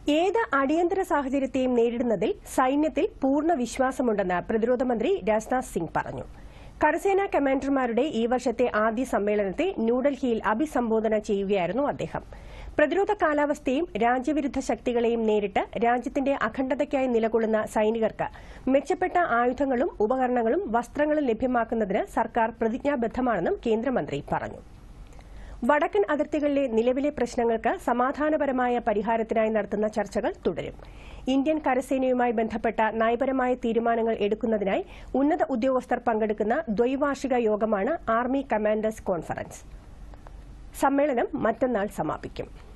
ഏത് അടിയന്തര സാഹചര്യത്തെയും നേരിടുന്നതിൽ സൈന്യത്തിൽ പൂർണ്ണ വിശ്വാസമുണ്ടെന്ന് പ്രതിരോധ മന്ത്രി രാജ്നാഥ് സിംഗ് പറഞ്ഞു കരസേനാ കമാൻഡർമാരുടെ ഈ വർഷത്തെ ആദ്യ സമ്മേളനത്തെ ന്യൂഡൽഹിയിൽ അഭിസംബോധന ചെയ്യുകയായിരുന്നു അദ്ദേഹം പ്രതിരോധ കാലാവസ്ഥയും രാജ്യവിരുദ്ധ ശക്തികളെയും നേരിട്ട് രാജ്യത്തിന്റെ അഖണ്ഡതയ്ക്കായി നിലകൊള്ളുന്ന സൈനികർക്ക് മെച്ചപ്പെട്ട ആയുധങ്ങളും ഉപകരണങ്ങളും വസ്ത്രങ്ങളും ലഭ്യമാക്കുന്നതിന് സർക്കാർ പ്രതിജ്ഞാബദ്ധമാണെന്നും കേന്ദ്രമന്ത്രി പറഞ്ഞു വടക്കൻ അതിർത്തികളിലെ നിലവിലെ പ്രശ്നങ്ങൾക്ക് സമാധാനപരമായ പരിഹാരത്തിനായി നടത്തുന്ന ചർച്ചകൾ തുടരും ഇന്ത്യൻ കരസേനയുമായി ബന്ധപ്പെട്ട നയപരമായ തീരുമാനങ്ങൾ എടുക്കുന്നതിനായി ഉന്നത ഉദ്യോഗസ്ഥർ പങ്കെടുക്കുന്ന ദ്വൈവാർഷിക യോഗമാണ് ആർമി കമാൻഡേഴ്സ് കോൺഫറൻസ് സമ്മേളനം മറ്റന്നാൾ സമാപിക്കും